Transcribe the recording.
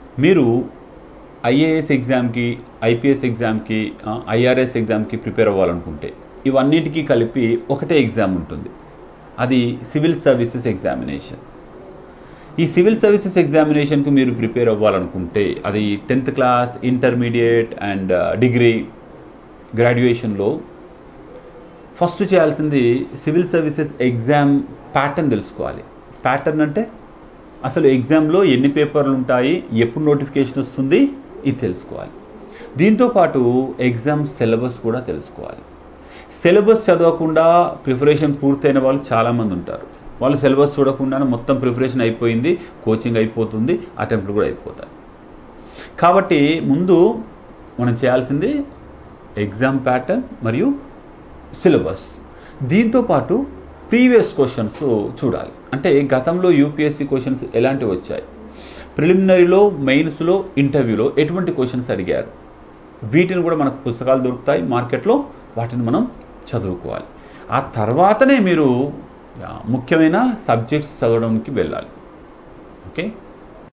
మీరు ఐఏఎస్ ఎగ్జామ్కి ఐపీఎస్ ఎగ్జామ్కి ఐఆర్ఎస్ ఎగ్జామ్కి ప్రిపేర్ అవ్వాలనుకుంటే ఇవన్నిటికీ కలిపి ఒకటే ఎగ్జామ్ ఉంటుంది అది సివిల్ సర్వీసెస్ ఎగ్జామినేషన్ ఈ సివిల్ సర్వీసెస్ ఎగ్జామినేషన్కి మీరు ప్రిపేర్ అవ్వాలనుకుంటే అది tenth class intermediate and degree గ్రాడ్యుయేషన్లో ఫస్ట్ చేయాల్సింది సివిల్ సర్వీసెస్ ఎగ్జామ్ ప్యాటర్న్ తెలుసుకోవాలి ప్యాటర్న్ అంటే అసలు ఎగ్జామ్లో ఎన్ని పేపర్లు ఉంటాయి ఎప్పుడు నోటిఫికేషన్ వస్తుంది ఇది తెలుసుకోవాలి దీంతోపాటు ఎగ్జామ్ సిలబస్ కూడా తెలుసుకోవాలి సిలబస్ చదవకుండా ప్రిపరేషన్ పూర్తయిన వాళ్ళు చాలామంది ఉంటారు వాళ్ళు సిలబస్ చూడకుండానే మొత్తం ప్రిపరేషన్ అయిపోయింది కోచింగ్ అయిపోతుంది అటెంప్ట్లు కూడా అయిపోతాయి కాబట్టి ముందు మనం చేయాల్సింది ఎగ్జామ్ ప్యాటర్న్ మరియు సిలబస్ దీంతోపాటు ప్రీవియస్ క్వశ్చన్స్ చూడాలి అంటే గతంలో యూపీఎస్సీ క్వశ్చన్స్ ఎలాంటివి వచ్చాయి ప్రిలిమినరీలో మెయిన్స్లో ఇంటర్వ్యూలో ఎటువంటి క్వశ్చన్స్ అడిగారు వీటిని కూడా మనకు పుస్తకాలు దొరుకుతాయి మార్కెట్లో వాటిని మనం చదువుకోవాలి ఆ తర్వాతనే మీరు ఆ, ముఖ్యమైన సబ్జెక్ట్స్ చదవడానికి వెళ్ళాలి ఓకే